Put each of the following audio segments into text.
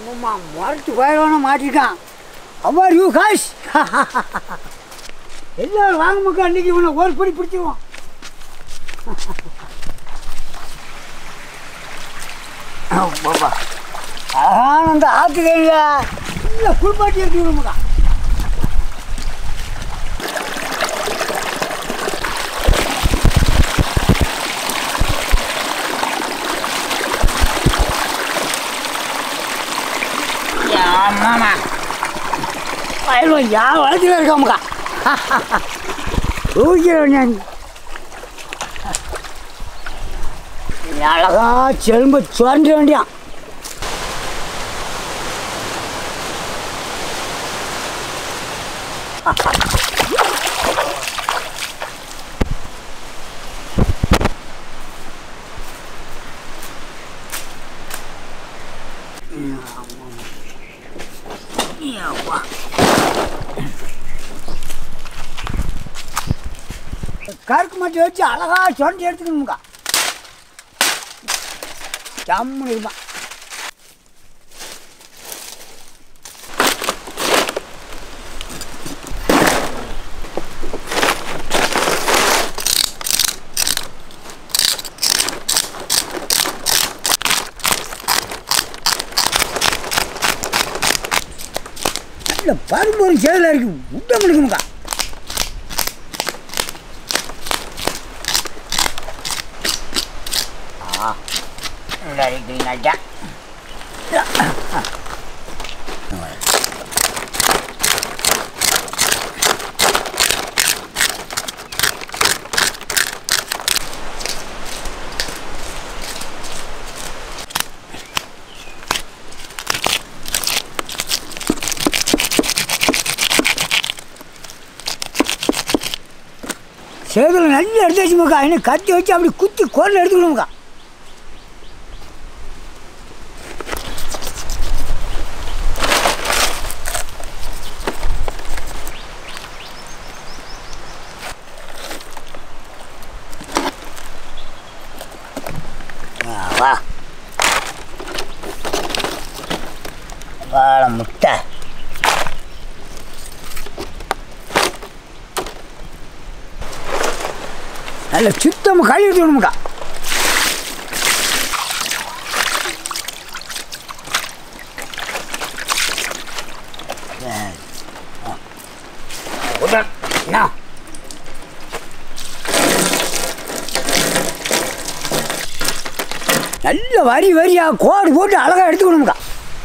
அம்மா முரட்டு போயிடவான மாட்டிட்டான் அவ்வாறு யூ காஷ் எல்லாரும் வாங்க மக்கா அன்னைக்கு இவனை ஒரு படி பிடிச்சிருவான் பாபா அழகான அந்த ஆற்றுக்கையில் இல்லை குளிப்பாட்டி எடுத்து விடுமுக்கா ஆமாம்மா பயிலும் யார் வளர்ச்சியில் இருக்காமுக்கா ஊக்கிறேன் நான் அழகா செலும்பு சுரண்ட வேண்டியான் கருக்கு மட்டும் வச்சு அழகா சுரண்டி எடுத்துக்கணுமுக்கா ஜம்முன்னு இருப்பான் நல்ல பரும்பொரு சேதில் இருக்கு விட்டம் எடுக்கணுக்கா Dari green aja. சேதில் நல்லா எடுத்து வச்சுமாக்கா இன்னும் கத்தி வச்சு அப்படி குத்தி குரல் எடுத்துக்கணுமுக்கா வா வாழை முட்டை நல்ல சுத்தமாக கழுவி விடணுமுக்கா என்ன நல்ல வரி வரியா கோடு போட்டு அழகா எடுத்துக்கணுமுக்கா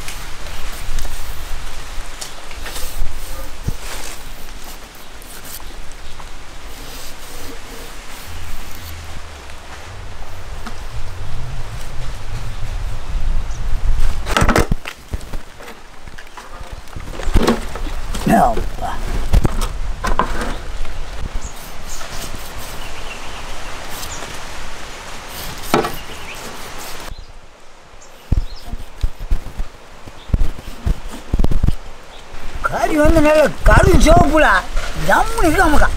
அப்பா. கறி வந்து நல்ல கரு சிவப்புல ஜம்முன்னு இருக்காமக்கா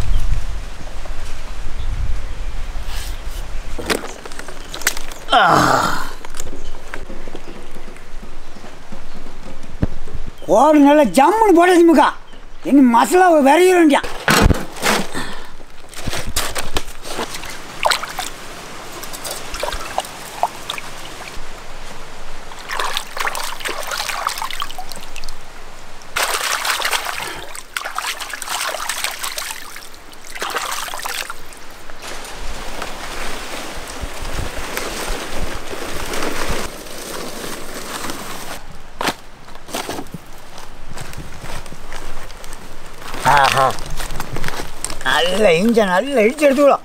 கோடு நல்லா ஜம்முன்னு போடாச்சுமுக்கா இன்னும் மசாலா விரையிற வேண்டியான் ஆஹா நல்ல இஞ்சன் நல்ல இடிச்சு எடுத்துக்கலாம்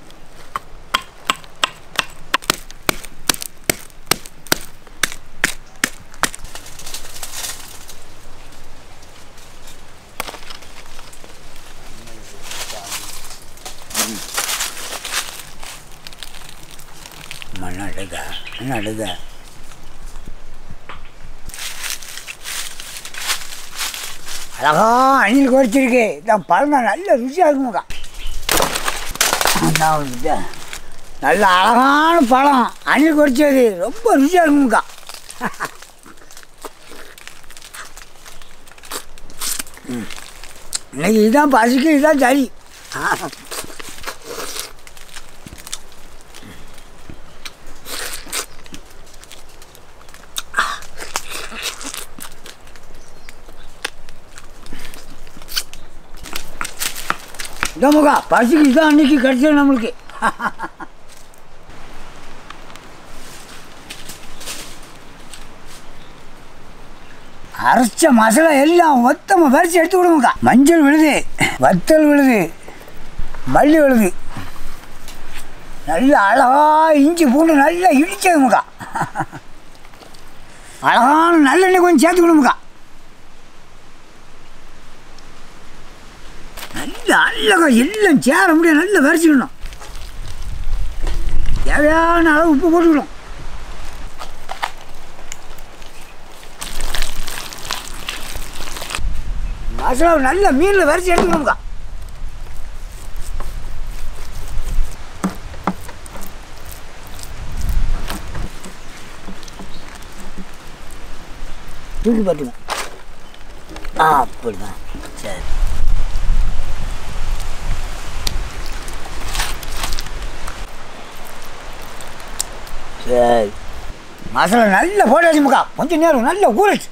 மண்ணடுக மண்ணடுக அழகா அணில் குறைச்சிருக்கு இதான் பழம் நல்ல ருசியாக இருக்குமுக்கா அதான் இது. நல்ல அழகான பழம் அணில் குறைச்சது ரொம்ப ருசியாக இருக்குமுக்கா இன்னைக்கு இதுதான் பசிக்கு இதுதான் சரி இதான் முகா பசிக்கு இதான் அன்னைக்கு கிடைச்சது நம்மளுக்கு அரைச்ச மசாலா எல்லாம் மொத்தமாக வரிச்சு எடுத்து விடுமுக்கா மஞ்சள் விழுது வத்தல் விழுது மல்லி விழுது நல்ல அழகா இஞ்சி பூண்டு நல்லா இடிச்சதுமுக்கா அழகான நல்லெண்ணெய் கொஞ்சம் சேர்த்து விடுமுக்கா நல்ல அழகா எல்லாம் சேர முடியாது நல்லா வரிச்சிக்கணும் தேவையான அளவு உப்பு போட்டுக்கணும் மசாலா நல்ல மீனில் வரிச்சு எடுத்துக்கணும்க்கா தூக்கி பார்த்துங்க ஆ அப்படிதான் சரி சரி மசாலா நல்லா போட்டாச்சு முக்கா கொஞ்சம் நேரம் நல்லா ஊறிச்சு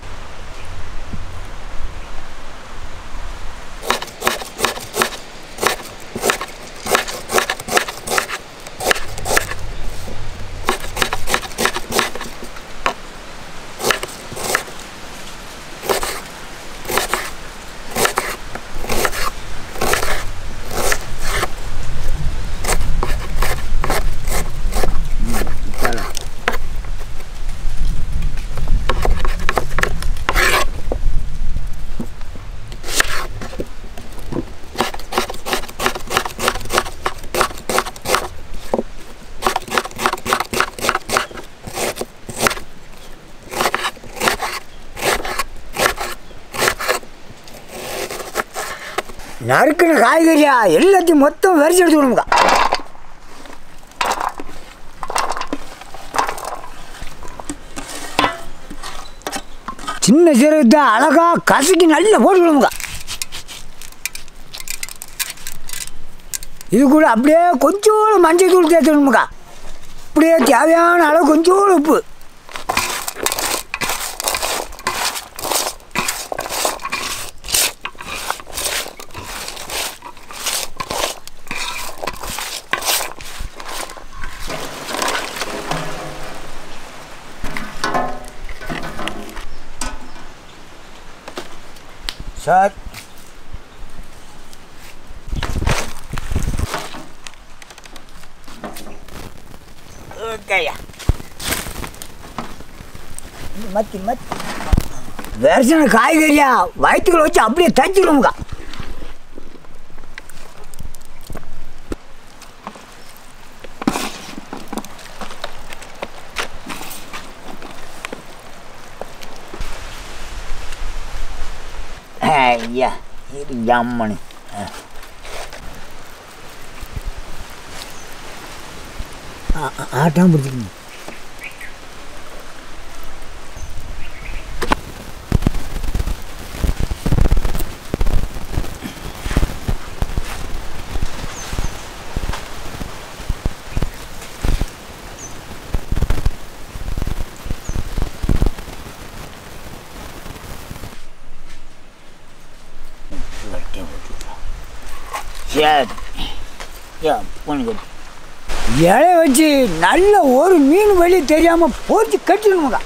நறுக்குன காய்கறியா எல்லாத்தையும் மொத்தம் வரிச்சு எடுத்து விடுமுக்கா சின்ன சீரகத்தை அழகா கசக்கி நல்லா போட்டு விடுமுக்கா இது கூட அப்படியே கொஞ்சோடு மஞ்சள் தூள் சேர்த்துக்கணுமுக்கா அப்படியே தேவையான அளவு கொஞ்சோடு உப்பு சார் ஓகேயா மத்தி மத்தி வெர்சன காய்கறியா வயிற்றுக்குள்ள வச்சு அப்படியே தச்சுக்கணுமுக்கா ஐயா இது ஜம்மனு ஆட்டம் பிடிச்சிக்கணும் சரி இலைய வச்சு நல்ல ஒரு மீன் வழி தெரியாம போச்சு கட்டிடணுங்க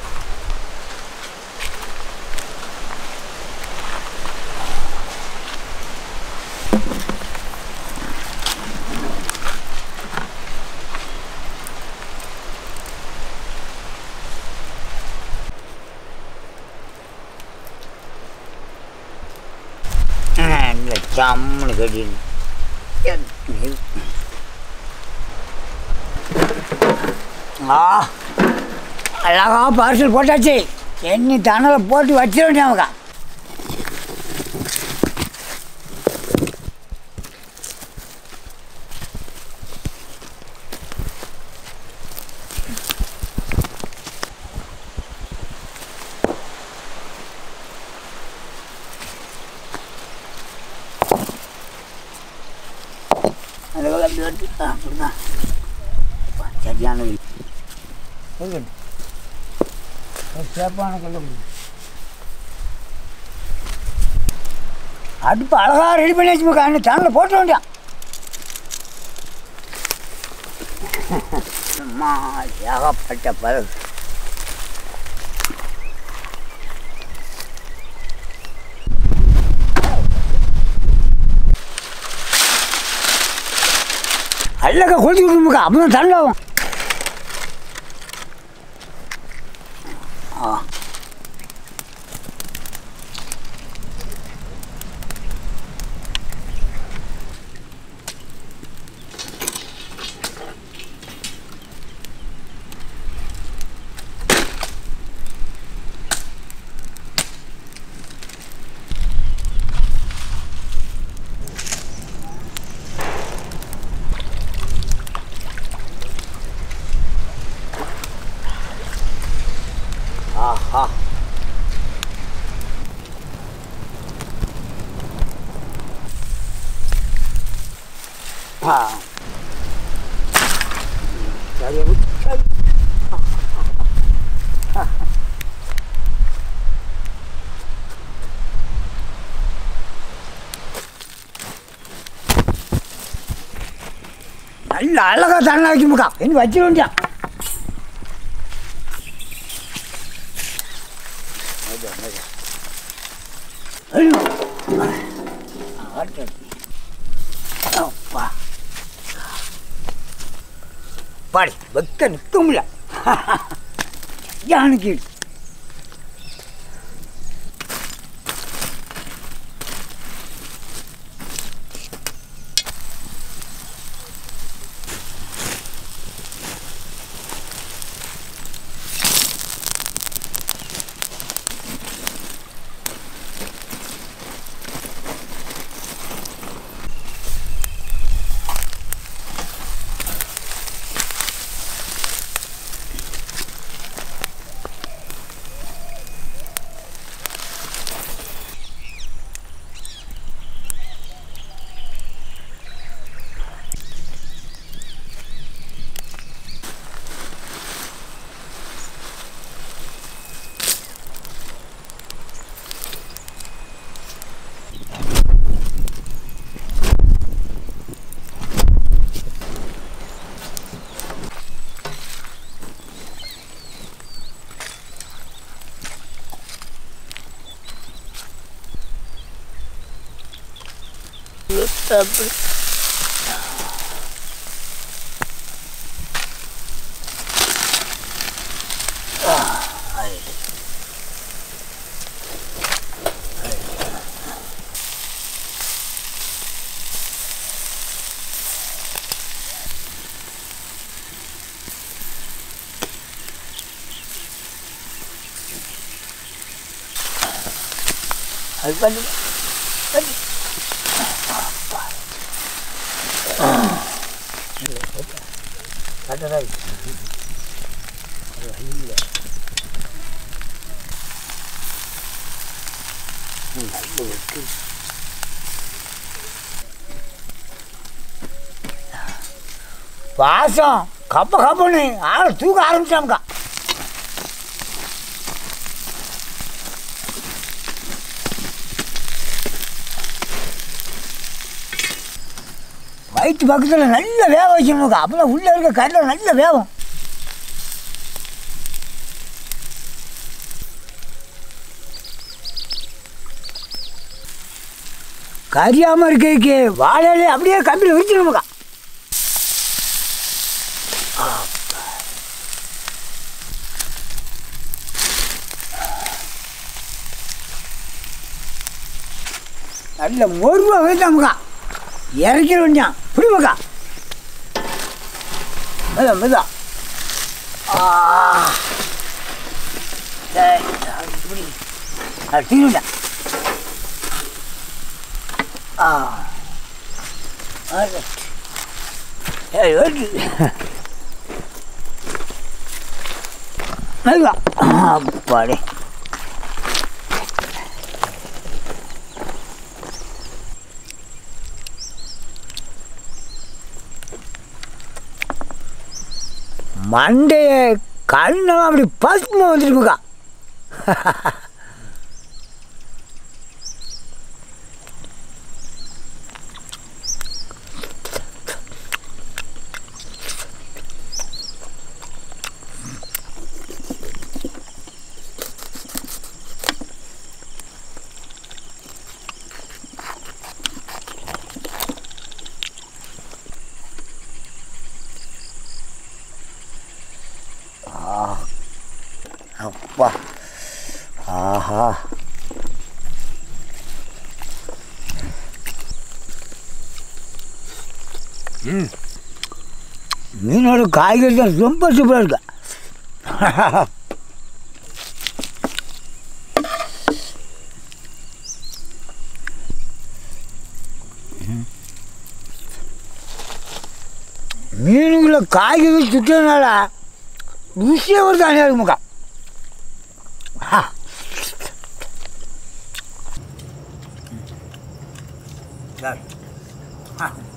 இல்லை சம்முன்னு கட்டிடணும் ஆ அழகா பார்சல் போட்டாச்சு எண்ணி தணலை போட்டு வச்சிட வேண்டியவங்க அப்படி வருது ஆ, அப்படிதான் அப்பா, சரியான வெயில் இருக்கட்டும் ஒரு சேப்பான கல்ல முடியும் அடுப்பு அழகா ரெடி பண்ணி வச்சுருக்கா அண்ணன் சேனலில் போட்ட வேண்டியான் அம்மா ஏகப்பட்ட பறகு அல்லக்கா கொளுத்தி விட்டுருமுக்கா அப்போ தான் தள்ளாகும் ஆ ஆஹா ஆ சரி சரி நல்ல அழகா தண்ணி வைக்கணுக்கா என்ன வச்சிட வேண்டியான் ஐயோ ஆட்டு. அப்பா பாடி வெக்க நிற்க முடியல யானைக்கு அப்படி அது பண்ணி பண்ணி கட்டடாய் வாசம் கப்ப கப்பன்னு ஆளை தூக்க ஆரம்பிச்சாம்க்கா வயிற்று பக்கத்தில் நல்ல வேக வைக்கணும்க்கா அப்போ உள்ளே இருக்க கல்லில் நல்ல வேகம் கரியாமல் இருக்கைக்கு வாழையிலே அப்படியே கம்பியில் விரிச்சிடணும்க்கா நல்ல மொருவா வைத்தாமுக்கா இறக்கிற வேண்டியான் புரியுமாக்கா மெதா மெதா ஆ சரி, அது இப்படி அது தீருண்டா ஆ அது சரி ஓட்டு மெதுவா அப்பாடே மண்டைய கண்ணெல்லாம் அப்படி பசுமா வந்துருக்குக்கா அப்பா ஆஹா ம் மீனோட காய்கறி தான் ரொம்ப சூப்பராக இருக்கு மீனுக்குள்ள காய்கறி சுற்றதுனால ருசியாக ஒரு தனியாக இருக்குமாக்கா ஆ சரி ஆ